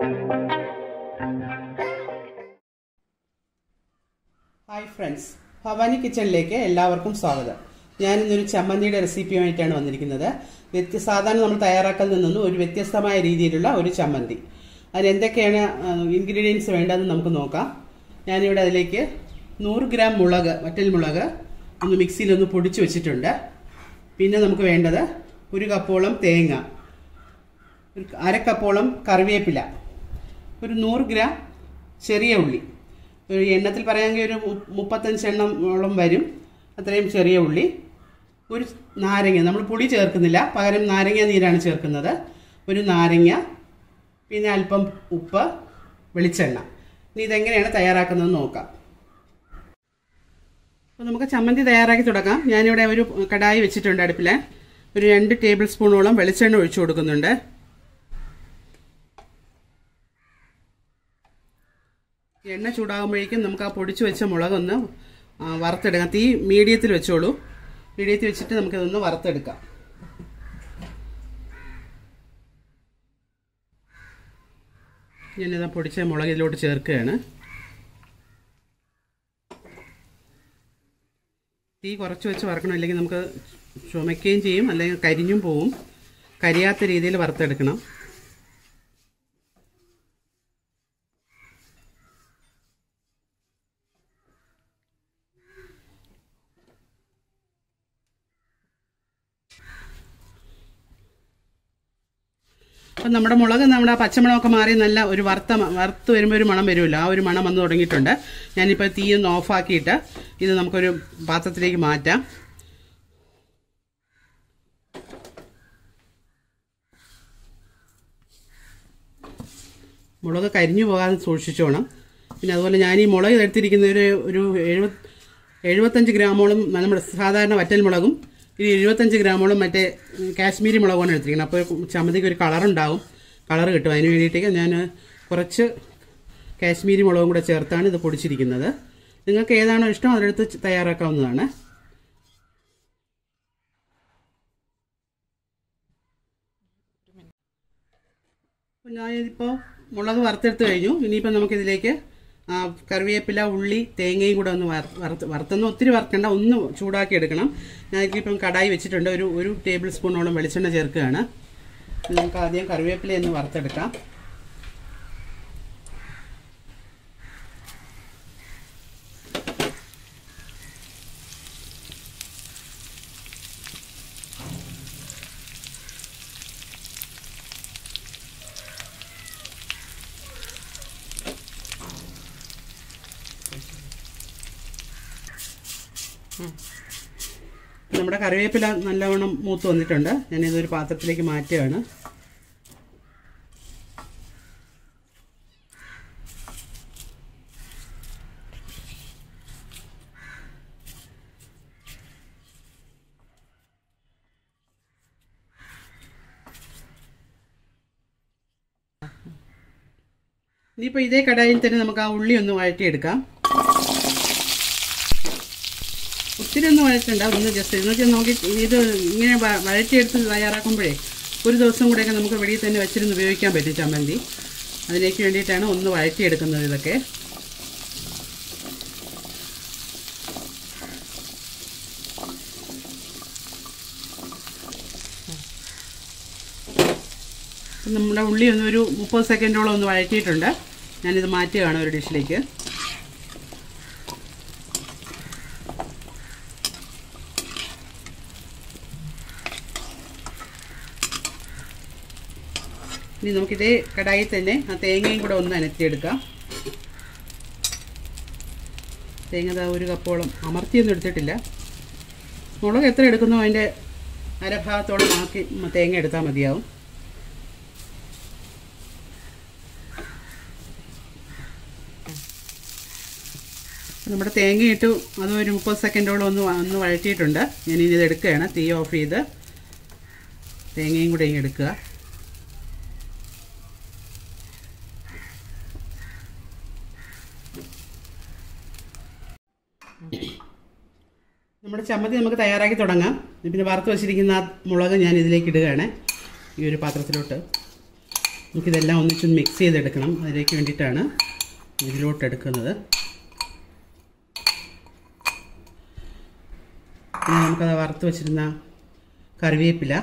hi friends Bhavani കിച്ചണിലേക്ക് എല്ലാവർക്കും സ്വാഗതം ഞാൻ ഇന്നൊരു ചമ്മന്തിയുടെ റെസിപ്പിയുമായിട്ടാണ് വന്നിരിക്കുന്നത് വ്യത്യ സാധാരണ നമ്മൾ തയ്യാറാക്കുന്നതിൽ നിന്നും ഒരു വ്യത്യസ്തമായ രീതിയിലുള്ള ഒരു ചമ്മന്തി അതിന് എന്തൊക്കെയാണ് ഇൻഗ്രീഡിയൻസ് വേണ്ടതെന്ന് നമുക്ക് നോക്കാം ഞാനിവിടെ അതിലേക്ക് നൂറ് ഗ്രാം മുളക് വറ്റൽ മുളക് ഒന്ന് മിക്സിയിൽ ഒന്ന് പൊടിച്ച് വെച്ചിട്ടുണ്ട് പിന്നെ നമുക്ക് വേണ്ടത് ഒരു കപ്പോളം തേങ്ങ ഒരു അര കപ്പോളം കറിവേപ്പില ഒരു നൂറ് ഗ്രാം ചെറിയ ഉള്ളി ഒരു എണ്ണത്തിൽ പറയുകയാണെങ്കിൽ ഒരു മു- മുപ്പത്തഞ്ച് എണ്ണോളം വരും അത്രയും ചെറിയ ഉള്ളി ഒരു നാരങ്ങ നമ്മൾ പുളി ചേർക്കുന്നില്ല പകരം നാരങ്ങ നീരാണ് ചേർക്കുന്നത് ഒരു നാരങ്ങ പിന്നെ അല്പം ഉപ്പ് വെളിച്ചെണ്ണ ഇനി ഇതെങ്ങനെയാണ് തയ്യാറാക്കുന്നതെന്ന് നോക്കാം അപ്പോൾ നമുക്ക് ചമ്മന്തി തയ്യാറാക്കി തുടങ്ങാം ഞാനിവിടെ ഒരു കടായി വെച്ചിട്ടുണ്ട് അടുപ്പിൽ ഒരു രണ്ട് ടേബിൾ സ്പൂണോളം വെളിച്ചെണ്ണ ഒഴിച്ചു കൊടുക്കുന്നുണ്ട് എണ്ണ ചൂടാകുമ്പോഴേക്കും നമുക്ക് ആ പൊടിച്ചു വെച്ച മുളകൊന്ന് ആ, വറുത്തെടുക്കാം തീ മീഡിയത്തിൽ വെച്ചോളൂ മീഡിയത്തിൽ വെച്ചിട്ട് നമുക്കിതൊന്ന് വറുത്തെടുക്കാം ഞാനിതാ പൊടിച്ച മുളക് ഇതിലോട്ട് ചേർക്കുകയാണ് തീ കുറച്ച് വെച്ച് വറക്കണം അല്ലെങ്കിൽ നമുക്ക് ചുമയ്ക്കുകയും ചെയ്യും അല്ലെങ്കിൽ കരിഞ്ഞും പോവും കരിയാത്ത രീതിയിൽ വറുത്തെടുക്കണം അപ്പം നമ്മുടെ മുളക് നമ്മുടെ ആ പച്ചമുളകൊക്കെ മാറി നല്ല ഒരു വറുത്ത മ- വറുത്ത് വരുമ്പോൾ ഒരു മണം വരുമല്ലോ ആ ഒരു മണം വന്ന് തുടങ്ങിയിട്ടുണ്ട് ഞാനിപ്പോൾ തീ ഒന്ന് ഓഫാക്കിയിട്ട് ഇത് നമുക്കൊരു പാത്രത്തിലേക്ക് മാറ്റാം മുളക് കരിഞ്ഞു പോകാതെ സൂക്ഷിച്ചോണം പിന്നെ അതുപോലെ ഞാൻ ഈ മുളക് എടുത്തിരിക്കുന്ന ഒരു ഒരു എഴുപത് എഴുപത്തഞ്ച് ഗ്രാമോളം നമ്മുടെ സാധാരണ വറ്റൽ മുളകും ഇനി എഴുപത്തഞ്ച് ഗ്രാമോളം മറ്റേ ഉം, കാശ്മീരി മുളകുമാണ് എടുത്തിരിക്കുന്നത് അപ്പോൾ ചമ്മന്തിക്ക് ഒരു കളറുണ്ടാവും കളർ കിട്ടും അതിന് വേണ്ടിയിട്ട് ഞാൻ കുറച്ച് കാശ്മീരി മുളകും കൂടെ ചേർത്താണ് ഇത് പൊടിച്ചിരിക്കുന്നത് നിങ്ങൾക്ക് ഏതാണോ ഇഷ്ടം അതെടുത്ത് തയ്യാറാക്കാവുന്നതാണ് അപ്പോൾ ഞാനിതിപ്പോൾ മുളക് വറുത്തെടുത്ത് കഴിഞ്ഞു ഇനിയിപ്പോൾ നമുക്കിതിലേക്ക് ആ, കറിവേപ്പില ഉള്ളി തേങ്ങയും കൂടെ ഒന്ന് വറ- വറുത്ത് വറുത്തൊന്നും ഒത്തിരി വറുക്കണ്ട ഒന്ന് ചൂടാക്കി എടുക്കണം ഞാനിപ്പം കടായി വെച്ചിട്ടുണ്ട് ഒരു ഒരു ടേബിൾ സ്പൂണോളം വെളിച്ചെണ്ണ ചേർക്കുകയാണ് ഇനി നമുക്ക് ആദ്യം കറിവേപ്പില ഒന്ന് വറുത്തെടുക്കാം നമ്മുടെ കറിവേപ്പില നല്ലവണ്ണം മൂത്ത് വന്നിട്ടുണ്ട് ഞാനിതൊരു പാത്രത്തിലേക്ക് മാറ്റുകയാണ് ഇനിയിപ്പോൾ ഇതേ കടായിൽ തന്നെ നമുക്ക് ആ ഉള്ളി ഒന്ന് വഴറ്റിയെടുക്കാം ഒത്തിരി ഒന്നും വഴറ്റണ്ട ഒന്ന് ജസ്റ്റ് എന്ന് വെച്ചാൽ നോക്കി ഇത് ഇങ്ങനെ വ- വഴറ്റിയെടുത്ത് തയ്യാറാക്കുമ്പോഴേ ഒരു ദിവസം കൂടെയൊക്കെ നമുക്ക് വെളിയിൽ തന്നെ വെച്ചിരുന്ന് ഉപയോഗിക്കാൻ പറ്റും ചമ്മന്തി അതിലേക്ക് വേണ്ടിയിട്ടാണ് ഒന്ന് വഴറ്റിയെടുക്കുന്നത് ഇതൊക്കെ ഇപ്പം നമ്മുടെ ഉള്ളി ഒന്ന് ഒരു മുപ്പത് സെക്കൻഡോളം ഒന്ന് വഴറ്റിയിട്ടുണ്ട് ഞാനിത് മാറ്റുകയാണ് ഒരു ഡിഷിലേക്ക് ഇനി നമുക്കിതേ കടായിൽ തന്നെ ആ തേങ്ങയും കൂടെ ഒന്ന് അനത്തിയെടുക്കാം തേങ്ങ ദാ ഒരു കപ്പോളം അമർത്തിയൊന്നും എടുത്തിട്ടില്ല മുളക് എത്ര എടുക്കുന്നോ അതിൻ്റെ അരഭാഗത്തോളം ആക്കി മ- തേങ്ങ എടുത്താൽ മതിയാവും നമ്മുടെ തേങ്ങ ഇട്ട് അത് ഒരു മുപ്പത് സെക്കൻഡോളം ഒന്ന് വ- ഒന്ന് വഴറ്റിയിട്ടുണ്ട് ഞാനിനി ഇത് എടുക്കുകയാണ് തീ ഓഫ് ചെയ്ത് തേങ്ങയും കൂടെ ഇങ്ങ് എടുക്കുക നമ്മുടെ ചമ്മന്തി നമുക്ക് തയ്യാറാക്കി തുടങ്ങാം പിന്നെ വറുത്ത് വെച്ചിരിക്കുന്ന ആ മുളക് ഞാൻ ഇതിലേക്ക് ഇടുകയാണ് ഈ ഒരു പാത്രത്തിലോട്ട് നമുക്കിതെല്ലാം ഒന്നിച്ച് മിക്സ് ചെയ്തെടുക്കണം അതിലേക്ക് വേണ്ടിയിട്ടാണ് ഇതിലോട്ട് എടുക്കുന്നത് പിന്നെ നമുക്കത് വറുത്ത് വെച്ചിരുന്ന കറിവേപ്പില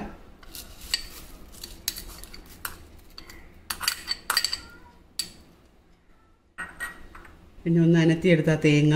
പിന്നെ ഒന്ന് അനത്തിയെടുത്ത തേങ്ങ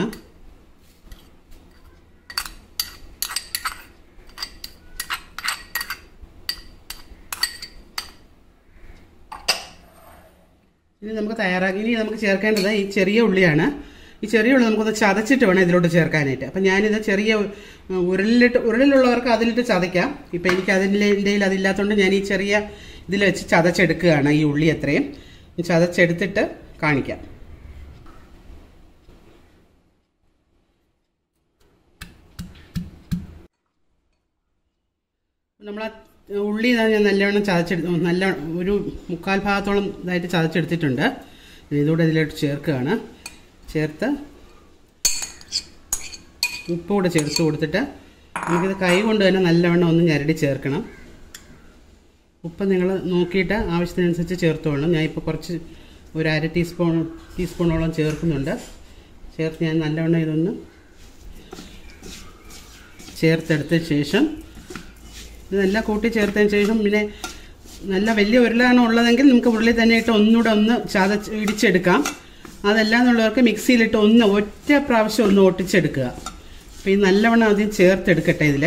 ഇനി നമുക്ക് തയ്യാറാക്കി ഇനി നമുക്ക് ചേർക്കേണ്ടത് ഈ ചെറിയ ഉള്ളിയാണ് ഈ ചെറിയ ഉള്ളി നമുക്കൊന്ന് ചതച്ചിട്ട് വേണം ഇതിലോട്ട് ചേർക്കാനായിട്ട് അപ്പം ഞാനിത് ചെറിയ ഉരുളിലിട്ട് ഉരുളിലുള്ളവർക്ക് അതിലിട്ട് ചതയ്ക്കാം ഇപ്പം എനിക്ക് അതിൻ്റെ എൻ്റെ അതില്ലാത്തതുകൊണ്ട് ഞാൻ ഈ ചെറിയ ഇതിൽ വെച്ച് ചതച്ചെടുക്കുകയാണ് ഈ ഉള്ളി അത്രയും ചതച്ചെടുത്തിട്ട് കാണിക്കാം നമ്മൾ ഉള്ളി ഇതാ ഞാൻ നല്ലവണ്ണം ചതച്ചെടുത്ത് നല്ല ഒരു മുക്കാൽ ഭാഗത്തോളം ഇതായിട്ട് ചതച്ചെടുത്തിട്ടുണ്ട് ഇതുകൂടെ ഇതിലോട്ട് ചേർക്കുകയാണ് ചേർത്ത് ഉപ്പ് കൂടെ ചേർത്ത് കൊടുത്തിട്ട് നമുക്കിത് കൈ കൊണ്ട് തന്നെ നല്ലവണ്ണം ഒന്ന് ഞരടി ചേർക്കണം ഉപ്പ് നിങ്ങൾ നോക്കിയിട്ട് ആവശ്യത്തിനനുസരിച്ച് ചേർത്തോളണം ഞാൻ ഇപ്പോൾ കുറച്ച് ഒരു അര ടീസ്പൂൺ ടീസ്പൂണോളം ചേർക്കുന്നുണ്ട് ചേർത്ത് ഞാൻ നല്ലവണ്ണം ഇതൊന്ന് ചേർത്തെടുത്ത ശേഷം ഇതെല്ലാം കൂട്ടി ചേർത്തതിന് ശേഷം പിന്നെ നല്ല വലിയ ഉരുളാണ് ഉള്ളതെങ്കിൽ നമുക്ക് ഉരുളി തന്നെ ഇട്ട് ഒന്നുകൂടെ ഒന്ന് ചതച്ച് ഇടിച്ചെടുക്കാം അതല്ല എന്നുള്ളവർക്ക് മിക്സിയിലിട്ട് ഒന്ന് ഒറ്റ പ്രാവശ്യം ഒന്ന് ഒട്ടിച്ചെടുക്കുക അപ്പോൾ ഈ നല്ലവണ്ണം ആദ്യം ചേർത്തെടുക്കട്ടെ ഇതിലെ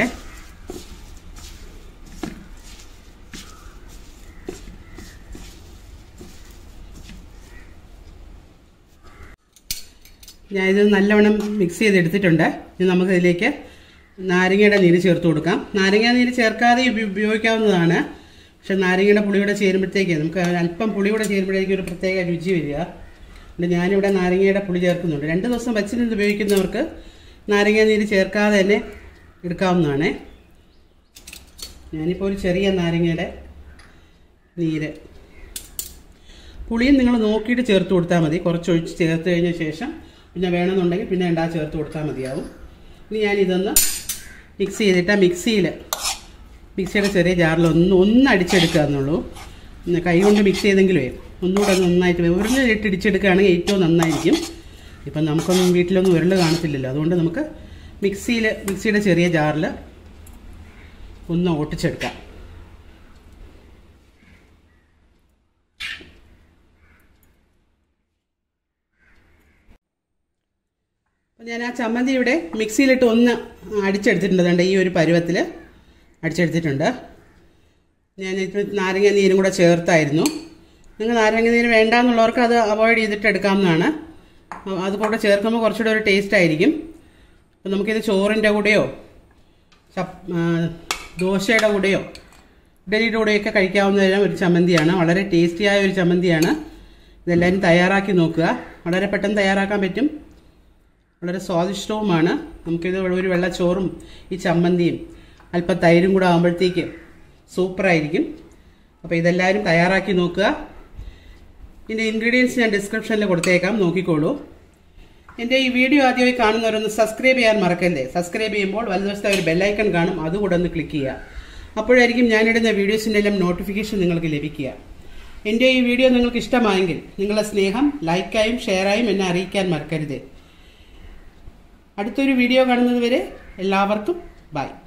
ഞാൻ ഇത് നല്ലവണ്ണം മിക്സ് ചെയ്തെടുത്തിട്ടുണ്ട് ഇനി നമുക്ക് ഇതിലേക്ക് നാരങ്ങയുടെ നീര് ചേർത്ത് കൊടുക്കാം നാരങ്ങ നീര് ചേർക്കാതെ ഉപ- ഉപയോഗിക്കാവുന്നതാണ് പക്ഷെ നാരങ്ങയുടെ പുളിയോടെ ചേരുമ്പോഴത്തേക്ക് നമുക്ക് അല്പം പുളിയോടെ ചേരുമ്പോഴേക്കും ഒരു പ്രത്യേക രുചി വരിക അതുകൊണ്ട് ഞാനിവിടെ നാരങ്ങയുടെ പുളി ചേർക്കുന്നുണ്ട് രണ്ട് ദിവസം വച്ചിരുന്ന് ഉപയോഗിക്കുന്നവർക്ക് നാരങ്ങ നീര് ചേർക്കാതെ തന്നെ എടുക്കാവുന്നതാണ് ഞാനിപ്പോൾ ഒരു ചെറിയ നാരങ്ങയുടെ നീര് പുളിയും നിങ്ങൾ നോക്കിയിട്ട് ചേർത്ത് കൊടുത്താൽ മതി കുറച്ച് ഒഴിച്ച് ചേർത്ത് കഴിഞ്ഞ ശേഷം പിന്നെ വേണമെന്നുണ്ടെങ്കിൽ പിന്നെ ഉണ്ടാ ചേർത്ത് കൊടുത്താൽ മതിയാവും ഇനി ഞാനിതൊന്ന് മിക്സ് ചെയ്തിട്ട് ആ മിക്സിയിൽ മിക്സിയുടെ ചെറിയ ജാറിൽ ഒന്ന് ഒന്ന് അടിച്ചെടുക്കുക എന്നുള്ളൂ പിന്നെ കൈ കൊണ്ട് മിക്സ് ചെയ്തെങ്കിലേ ഒന്നുകൂടെ ഒന്ന് നന്നായിട്ട് ഉരുളിലിട്ട് ഇടിച്ചെടുക്കുകയാണെങ്കിൽ ഏറ്റവും നന്നായിരിക്കും ഇപ്പം നമുക്കൊന്നും വീട്ടിലൊന്നും ഉരുള് കാണത്തില്ലല്ലോ അതുകൊണ്ട് നമുക്ക് മിക്സിയിൽ മിക്സിയുടെ ചെറിയ ജാറിൽ ഒന്ന് ഓട്ടിച്ചെടുക്കാം അപ്പം ഞാൻ ആ ചമ്മന്തി ഇവിടെ മിക്സിയിലിട്ട് ഒന്ന് അടിച്ചെടുത്തിട്ടുണ്ട് ദാണ്ടെ ഈ ഒരു പരുവത്തിൽ അടിച്ചെടുത്തിട്ടുണ്ട് ഞാൻ ഇപ്പോൾ നാരങ്ങ നീരും കൂടെ ചേർത്തായിരുന്നു നിങ്ങൾ നാരങ്ങ നീര് വേണ്ട എന്നുള്ളവർക്ക് അത് അവോയ്ഡ് ചെയ്തിട്ട് എടുക്കാവുന്നതാണ് അ- അത് കൂടെ ചേർക്കുമ്പോൾ കുറച്ചുകൂടെ ഒരു ടേസ്റ്റ് ആയിരിക്കും അപ്പം നമുക്കിത് ചോറിൻ്റെ കൂടെയോ ചപ്പ് ആ, ദോശയുടെ കൂടെയോ ഇഡലിയുടെ കൂടെയൊക്കെ കഴിക്കാവുന്ന ഒരു ചമ്മന്തിയാണ് വളരെ ടേസ്റ്റിയായ ഒരു ചമ്മന്തിയാണ് ഇതെല്ലാവരും തയ്യാറാക്കി നോക്കുക വളരെ പെട്ടെന്ന് തയ്യാറാക്കാൻ പറ്റും വളരെ സ്വാദിഷ്ടവുമാണ് നമുക്കിത് ഒരു വെള്ളച്ചോറും ഈ ചമ്മന്തിയും അല്പം തൈരും കൂടെ ആകുമ്പോഴത്തേക്ക് സൂപ്പറായിരിക്കും അപ്പോൾ ഇതെല്ലാവരും തയ്യാറാക്കി നോക്കുക ഇതിൻ്റെ ഇൻഗ്രീഡിയൻസ് ഞാൻ ഡിസ്ക്രിപ്ഷനിൽ കൊടുത്തേക്കാം നോക്കിക്കോളൂ എൻ്റെ ഈ വീഡിയോ ആദ്യമായി കാണുന്നവരൊന്ന് സബ്സ്ക്രൈബ് ചെയ്യാൻ മറക്കല്ലേ സബ്സ്ക്രൈബ് ചെയ്യുമ്പോൾ വലതുവശത്തെ ഒരു ബെല്ലൈക്കൺ കാണും അതുകൂടെ ഒന്ന് ക്ലിക്ക് ചെയ്യുക അപ്പോഴായിരിക്കും ഞാനിടുന്ന വീഡിയോസിൻ്റെ എല്ലാം നോട്ടിഫിക്കേഷൻ നിങ്ങൾക്ക് ലഭിക്കുക എൻ്റെ ഈ വീഡിയോ നിങ്ങൾക്ക് ഇഷ്ടമായെങ്കിൽ നിങ്ങളുടെ സ്നേഹം ലൈക്കായും ഷെയറായും എന്നെ അറിയിക്കാൻ മറക്കരുത് അടുത്തൊരു വീഡിയോ കാണുന്നത് വരെ എല്ലാവർക്കും ബൈ